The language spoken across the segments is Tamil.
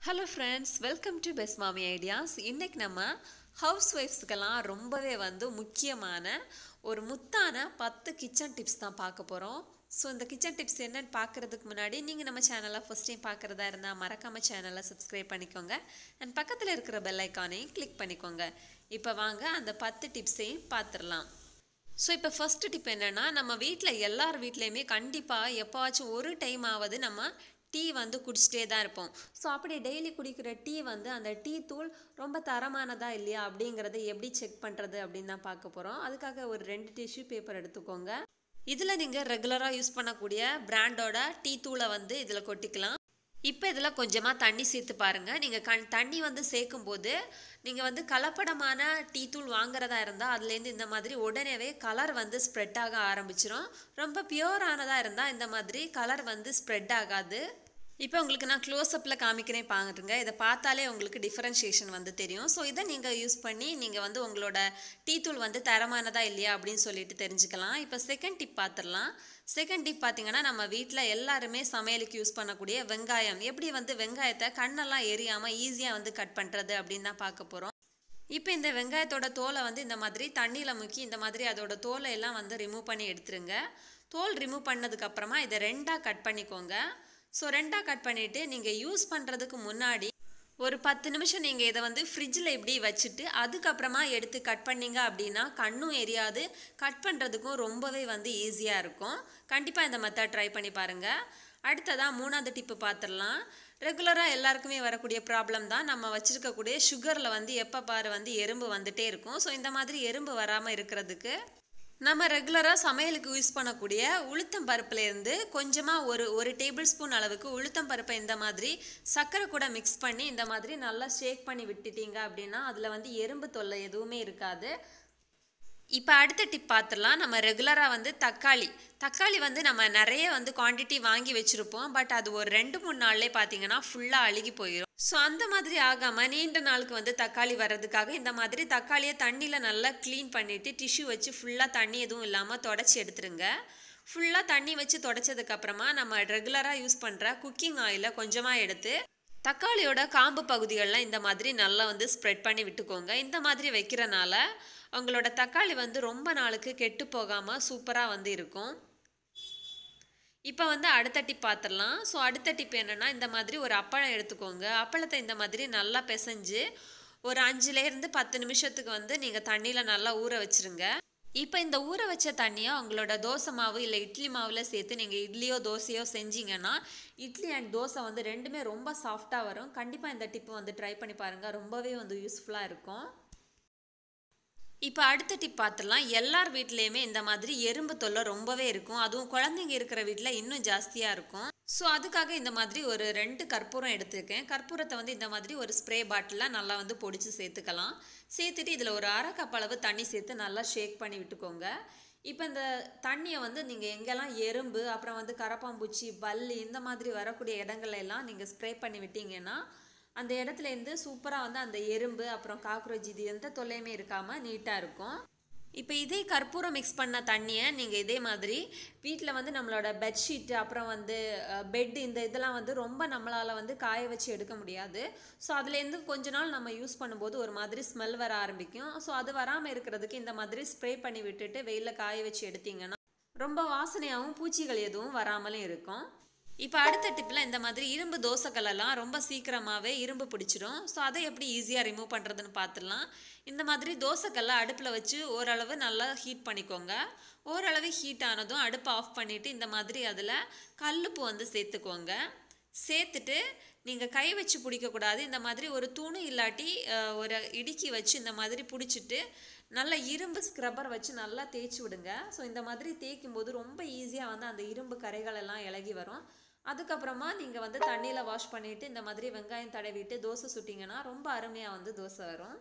hello friends welcome to best Mami ideas இன்றைக்கி நம்ம ஹவுஸ் ஒய்ஃப்ஸ்க்கெல்லாம் ரொம்பவே வந்து முக்கியமான ஒரு முத்தான பத்து கிச்சன் டிப்ஸ் தான் பார்க்க போகிறோம் ஸோ இந்த கிச்சன் டிப்ஸ் என்னன்னு பார்க்குறதுக்கு முன்னாடி நீங்கள் நம்ம சேனலை ஃபஸ்ட் டைம் பார்க்குறதா இருந்தால் மறக்காமல் சேனலை சப்ஸ்கிரைப் பண்ணிக்கோங்க அண்ட் பக்கத்தில் இருக்கிற பெல் ஐக்கானையும் கிளிக் பண்ணிக்கோங்க இப்போ வாங்க அந்த பத்து டிப்ஸையும் பார்த்துடலாம் ஸோ இப்போ ஃபஸ்ட்டு டிப் என்னென்னா நம்ம வீட்டில் எல்லார் வீட்லேயுமே கண்டிப்பாக எப்போவாச்சும் ஒரு டைம் ஆவது நம்ம டீ வந்து குடிச்சிட்டே தான் இருப்போம் ஸோ அப்படி டெய்லி குடிக்கிற டீ வந்து அந்த டீ தூள் ரொம்ப தரமானதா இல்லையா அப்படிங்கிறத எப்படி செக் பண்ணுறது அப்படின்னு தான் பார்க்க போகிறோம் அதுக்காக ஒரு ரெண்டு டிஷ்யூ பேப்பர் எடுத்துக்கோங்க இதில் நீங்கள் ரெகுலராக யூஸ் பண்ணக்கூடிய பிராண்டோட டீ தூளை வந்து இதில் கொட்டிக்கலாம் இப்போ இதில் கொஞ்சமாக தண்ணி சேர்த்து பாருங்கள் நீங்கள் கண் தண்ணி வந்து சேர்க்கும் போது நீங்கள் வந்து கலப்படமான டீ தூள் வாங்குறதா இருந்தால் அதுலேருந்து இந்த மாதிரி உடனேவே கலர் வந்து ஸ்ப்ரெட் ஆக ஆரம்பிச்சிரும் ரொம்ப பியூரானதாக இருந்தால் இந்த மாதிரி கலர் வந்து ஸ்ப்ரெட் ஆகாது இப்போ உங்களுக்கு நான் க்ளோஸ்அப்பில் காமிக்கிறேன் பாருங்க இதை பார்த்தாலே உங்களுக்கு டிஃப்ரென்ஷியேஷன் வந்து தெரியும் ஸோ இதை நீங்கள் யூஸ் பண்ணி நீங்கள் வந்து உங்களோட டீ தூள் வந்து தரமானதா இல்லையா அப்படின்னு சொல்லிட்டு தெரிஞ்சுக்கலாம் இப்போ செகண்ட் டிப் பார்த்துடலாம் செகண்ட் டிப் பார்த்தீங்கன்னா நம்ம வீட்டில் எல்லாருமே சமையலுக்கு யூஸ் பண்ணக்கூடிய வெங்காயம் எப்படி வந்து வெங்காயத்தை கண்ணெல்லாம் எரியாமல் ஈஸியாக வந்து கட் பண்ணுறது அப்படின்னு தான் பார்க்க போகிறோம் இப்போ இந்த வெங்காயத்தோட தோலை வந்து இந்த மாதிரி தண்ணியில் முக்கி இந்த மாதிரி அதோட தோலை எல்லாம் வந்து ரிமூவ் பண்ணி எடுத்துருங்க தோல் ரிமூவ் பண்ணதுக்கப்புறமா இதை ரெண்டாக கட் பண்ணிக்கோங்க ஸோ ரெண்டாக கட் பண்ணிவிட்டு நீங்கள் யூஸ் பண்ணுறதுக்கு முன்னாடி ஒரு பத்து நிமிஷம் நீங்கள் இதை வந்து ஃப்ரிட்ஜில் இப்படி வச்சுட்டு அதுக்கப்புறமா எடுத்து கட் பண்ணீங்க அப்படின்னா கண்ணும் எரியாது கட் பண்ணுறதுக்கும் ரொம்பவே வந்து ஈஸியாக இருக்கும் கண்டிப்பாக இந்த மெத்தட் ட்ரை பண்ணி பாருங்கள் அடுத்ததாக மூணாவது டிப்பு பார்த்துடலாம் ரெகுலராக எல்லாருக்குமே வரக்கூடிய ப்ராப்ளம் தான் நம்ம வச்சுருக்கக்கூடிய சுகரில் வந்து எப்போ பாரு வந்து எறும்பு வந்துட்டே இருக்கும் ஸோ இந்த மாதிரி எறும்பு வராமல் இருக்கிறதுக்கு நம்ம ரெகுலராக சமையலுக்கு யூஸ் பண்ணக்கூடிய உளுத்தம் பருப்புலேருந்து கொஞ்சமாக ஒரு ஒரு டேபிள் ஸ்பூன் அளவுக்கு உளுத்தம் பருப்பை இந்த மாதிரி சர்க்கரை கூட மிக்ஸ் பண்ணி இந்த மாதிரி நல்லா ஷேக் பண்ணி விட்டுட்டீங்க அப்படின்னா அதில் வந்து எறும்பு தொல்லை எதுவுமே இருக்காது இப்போ அடுத்த டிப் பார்த்துடலாம் நம்ம ரெகுலராக வந்து தக்காளி தக்காளி வந்து நம்ம நிறைய வந்து குவான்டிட்டி வாங்கி வச்சுருப்போம் பட் அது ஒரு ரெண்டு மூணு நாள்லேயே பார்த்தீங்கன்னா ஃபுல்லாக அழுகி போயிடும் ஸோ அந்த மாதிரி ஆகாமல் நீண்ட நாளுக்கு வந்து தக்காளி வர்றதுக்காக இந்த மாதிரி தக்காளியை தண்ணியில் நல்லா க்ளீன் பண்ணிவிட்டு டிஷ்யூ வச்சு ஃபுல்லாக தண்ணி எதுவும் இல்லாமல் தொடச்சி எடுத்துருங்க ஃபுல்லாக தண்ணி வச்சு தொடச்சதுக்கப்புறமா நம்ம ரெகுலராக யூஸ் பண்ணுற குக்கிங் ஆயிலை கொஞ்சமாக எடுத்து தக்காளியோட காம்பு பகுதிகளில் இந்த மாதிரி நல்லா வந்து ஸ்ப்ரெட் பண்ணி விட்டுக்கோங்க இந்த மாதிரி வைக்கிறனால உங்களோட தக்காளி வந்து ரொம்ப நாளுக்கு கெட்டு போகாமல் சூப்பராக வந்து இருக்கும் இப்போ வந்து அடுத்த டிப் பார்த்துடலாம் ஸோ அடுத்த டிப் என்னென்னா இந்த மாதிரி ஒரு அப்பளம் எடுத்துக்கோங்க அப்பளத்தை இந்த மாதிரி நல்லா பிசைஞ்சு ஒரு அஞ்சுலேருந்து பத்து நிமிஷத்துக்கு வந்து நீங்கள் தண்ணியில் நல்லா ஊற வச்சுருங்க இப்போ இந்த ஊற வச்ச தண்ணியை உங்களோட தோசை மாவு இல்லை இட்லி மாவில் சேர்த்து நீங்கள் இட்லியோ தோசையோ செஞ்சீங்கன்னா இட்லி அண்ட் தோசை வந்து ரெண்டுமே ரொம்ப சாஃப்டாக வரும் கண்டிப்பாக இந்த டிப்பு வந்து ட்ரை பண்ணி பாருங்கள் ரொம்பவே வந்து யூஸ்ஃபுல்லாக இருக்கும் இப்போ அடுத்த டிப் பார்த்துடலாம் எல்லார் வீட்லேயுமே இந்த மாதிரி எறும்பு தொல்லை ரொம்பவே இருக்கும் அதுவும் குழந்தைங்க இருக்கிற வீட்டில் இன்னும் ஜாஸ்தியாக இருக்கும் ஸோ அதுக்காக இந்த மாதிரி ஒரு ரெண்டு கற்பூரம் எடுத்திருக்கேன் கற்பூரத்தை வந்து இந்த மாதிரி ஒரு ஸ்ப்ரே பாட்டிலில் நல்லா வந்து பொடிச்சு சேர்த்துக்கலாம் சேர்த்துட்டு இதில் ஒரு அரை கப் அளவு தண்ணி சேர்த்து நல்லா ஷேக் பண்ணி விட்டுக்கோங்க இப்போ இந்த தண்ணியை வந்து நீங்கள் எங்கெல்லாம் எறும்பு அப்புறம் வந்து கரப்பாம்பூச்சி பல்லி இந்த மாதிரி வரக்கூடிய இடங்கள்ல எல்லாம் நீங்கள் ஸ்ப்ரே பண்ணி விட்டீங்கன்னா அந்த இடத்துலேருந்து சூப்பராக வந்து அந்த எறும்பு அப்புறம் காக்ரோச் இது எந்த தொல்லையுமே இருக்காமல் நீட்டாக இருக்கும் இப்போ இதே கற்பூரம் மிக்ஸ் பண்ண தண்ணியை நீங்கள் இதே மாதிரி வீட்டில் வந்து நம்மளோட பெட்ஷீட்டு அப்புறம் வந்து பெட் இந்த இதெல்லாம் வந்து ரொம்ப நம்மளால் வந்து காய வச்சு எடுக்க முடியாது ஸோ அதுலேருந்து கொஞ்ச நாள் நம்ம யூஸ் பண்ணும்போது ஒரு மாதிரி ஸ்மெல் வர ஆரம்பிக்கும் ஸோ அது வராமல் இருக்கிறதுக்கு இந்த மாதிரி ஸ்ப்ரே பண்ணி விட்டுட்டு வெயிலில் காய வச்சு எடுத்தீங்கன்னா ரொம்ப வாசனையாகவும் பூச்சிகள் எதுவும் வராமலும் இருக்கும் இப்போ அடுத்த டிப்பில் இந்த மாதிரி இரும்பு தோசைக்கல்லாம் ரொம்ப சீக்கிரமாகவே இரும்பு பிடிச்சிரும் ஸோ அதை எப்படி ஈஸியாக ரிமூவ் பண்ணுறதுன்னு பார்த்துடலாம் இந்த மாதிரி தோசைக்கல்லை அடுப்பில் வச்சு ஓரளவு நல்லா ஹீட் பண்ணிக்கோங்க ஓரளவு ஹீட் ஆனதும் அடுப்பை ஆஃப் பண்ணிவிட்டு இந்த மாதிரி அதில் கல்லுப்பு வந்து சேர்த்துக்கோங்க சேர்த்துட்டு நீங்கள் கை வச்சு பிடிக்கக்கூடாது இந்த மாதிரி ஒரு துணி இல்லாட்டி ஒரு இடுக்கி வச்சு இந்த மாதிரி பிடிச்சிட்டு நல்லா இரும்பு ஸ்க்ரப்பர் வச்சு நல்லா தேய்ச்சி விடுங்க ஸோ இந்த மாதிரி தேய்க்கும் போது ரொம்ப ஈஸியாக வந்து அந்த இரும்பு கரைகள் எல்லாம் இலகி வரும் அதுக்கப்புறமா நீங்கள் வந்து தண்ணியில் வாஷ் பண்ணிவிட்டு இந்த மாதிரி வெங்காயம் தடவிட்டு தோசை சுட்டிங்கன்னா ரொம்ப அருமையாக வந்து தோசை வரும்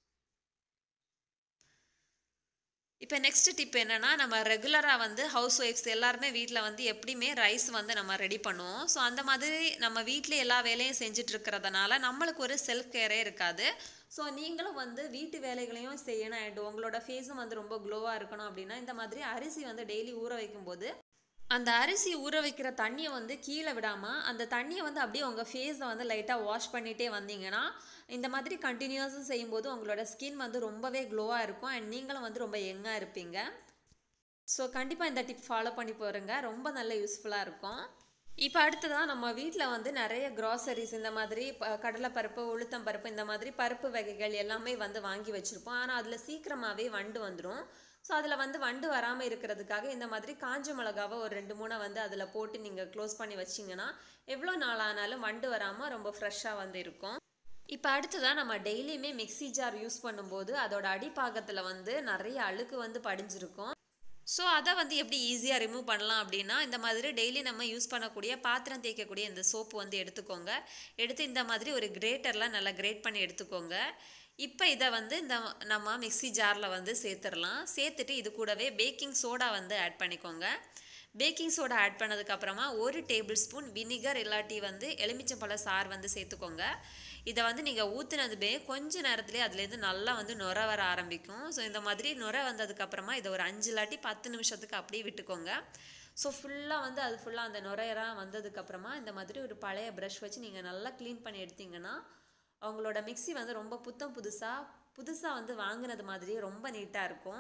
இப்போ நெக்ஸ்ட் டிப் என்னென்னா நம்ம ரெகுலராக வந்து ஹவுஸ் ஒய்ஃப்ஸ் எல்லாருமே வீட்டில் வந்து எப்படியுமே ரைஸ் வந்து நம்ம ரெடி பண்ணுவோம் ஸோ அந்த மாதிரி நம்ம வீட்டில் எல்லா வேலையும் செஞ்சுட்டு இருக்கிறதுனால நம்மளுக்கு ஒரு செல்ஃப் கேரே இருக்காது ஸோ நீங்களும் வந்து வீட்டு வேலைகளையும் செய்யணும் அண்ட் உங்களோட ஃபேஸும் வந்து ரொம்ப க்ளோவாக இருக்கணும் அப்படின்னா இந்த மாதிரி அரிசி வந்து டெய்லி ஊற வைக்கும்போது அந்த அரிசி ஊற வைக்கிற தண்ணியை வந்து கீழே விடாமல் அந்த தண்ணியை வந்து அப்படியே உங்கள் ஃபேஸை வந்து லைட்டாக வாஷ் பண்ணிகிட்டே வந்தீங்கன்னா இந்த மாதிரி கண்டினியூஸாக செய்யும்போது உங்களோட ஸ்கின் வந்து ரொம்பவே க்ளோவாக இருக்கும் அண்ட் நீங்களும் வந்து ரொம்ப யங்காக இருப்பீங்க ஸோ கண்டிப்பாக இந்த டிப் ஃபாலோ பண்ணி போகிறேங்க ரொம்ப நல்ல யூஸ்ஃபுல்லாக இருக்கும் இப்போ அடுத்ததான் நம்ம வீட்டில் வந்து நிறைய க்ராசரிஸ் இந்த மாதிரி ப கடலைப்பருப்பு உளுத்தம் பருப்பு இந்த மாதிரி பருப்பு வகைகள் எல்லாமே வந்து வாங்கி வச்சுருப்போம் ஆனால் அதில் சீக்கிரமாகவே வண்டு வந்துடும் ஸோ அதில் வந்து வண்டு வராமல் இருக்கிறதுக்காக இந்த மாதிரி காஞ்ச மிளகாவை ஒரு ரெண்டு மூணை வந்து அதில் போட்டு நீங்கள் க்ளோஸ் பண்ணி வச்சிங்கன்னா எவ்வளோ நாள் ஆனாலும் வண்டு வராமல் ரொம்ப ஃப்ரெஷ்ஷாக வந்து இருக்கும் இப்போ அடுத்ததாக நம்ம டெய்லியுமே மிக்ஸி ஜார் யூஸ் பண்ணும்போது அதோட அடிப்பாகத்தில் வந்து நிறைய அழுக்கு வந்து படிஞ்சிருக்கும் ஸோ அதை வந்து எப்படி ஈஸியாக ரிமூவ் பண்ணலாம் அப்படின்னா இந்த மாதிரி டெய்லி நம்ம யூஸ் பண்ணக்கூடிய பாத்திரம் தேய்க்கக்கூடிய இந்த சோப்பு வந்து எடுத்துக்கோங்க எடுத்து இந்த மாதிரி ஒரு கிரேட்டரில் நல்லா கிரேட் பண்ணி எடுத்துக்கோங்க இப்போ இதை வந்து இந்த நம்ம மிக்ஸி ஜாரில் வந்து சேர்த்துடலாம் சேர்த்துட்டு இது கூடவே பேக்கிங் சோடா வந்து ஆட் பண்ணிக்கோங்க பேக்கிங் சோடா ஆட் பண்ணதுக்கப்புறமா ஒரு டேபிள் ஸ்பூன் வினிகர் இல்லாட்டி வந்து எலுமிச்சம்பழ சாறு வந்து சேர்த்துக்கோங்க இதை வந்து நீங்கள் ஊற்றுனதுமே கொஞ்ச நேரத்துலேயே அதுலேருந்து நல்லா வந்து நுர வர ஆரம்பிக்கும் ஸோ இந்த மாதிரி நுர வந்ததுக்கப்புறமா இதை ஒரு அஞ்சு இல்லாட்டி பத்து நிமிஷத்துக்கு அப்படியே விட்டுக்கோங்க ஸோ ஃபுல்லாக வந்து அது ஃபுல்லாக அந்த நுரையெல்லாம் வந்ததுக்கப்புறமா இந்த மாதிரி ஒரு பழைய ப்ரஷ் வச்சு நீங்கள் நல்லா க்ளீன் பண்ணி எடுத்தீங்கன்னா அவங்களோட மிக்ஸி வந்து ரொம்ப புத்தம் புதுசாக புதுசாக வந்து வாங்கினது மாதிரியே ரொம்ப நீட்டாக இருக்கும்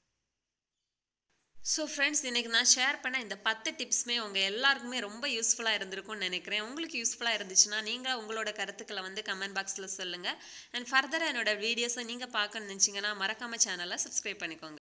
ஸோ ஃப்ரெண்ட்ஸ் இன்றைக்கி நான் ஷேர் பண்ண இந்த பத்து டிப்ஸுமே உங்கள் எல்லாருக்குமே ரொம்ப யூஸ்ஃபுல்லாக இருந்திருக்கும்னு நினைக்கிறேன் உங்களுக்கு யூஸ்ஃபுல்லாக இருந்துச்சுன்னா நீங்கள் உங்களோட கருத்துக்களை வந்து கமெண்ட் பாக்ஸில் சொல்லுங்கள் அண்ட் ஃபர்தராக என்னோட வீடியோஸை நீங்கள் பார்க்கணுன்னு நினச்சிங்கன்னா மறக்காமல் சேனலை சப்ஸ்கிரைப் பண்ணிக்கோங்க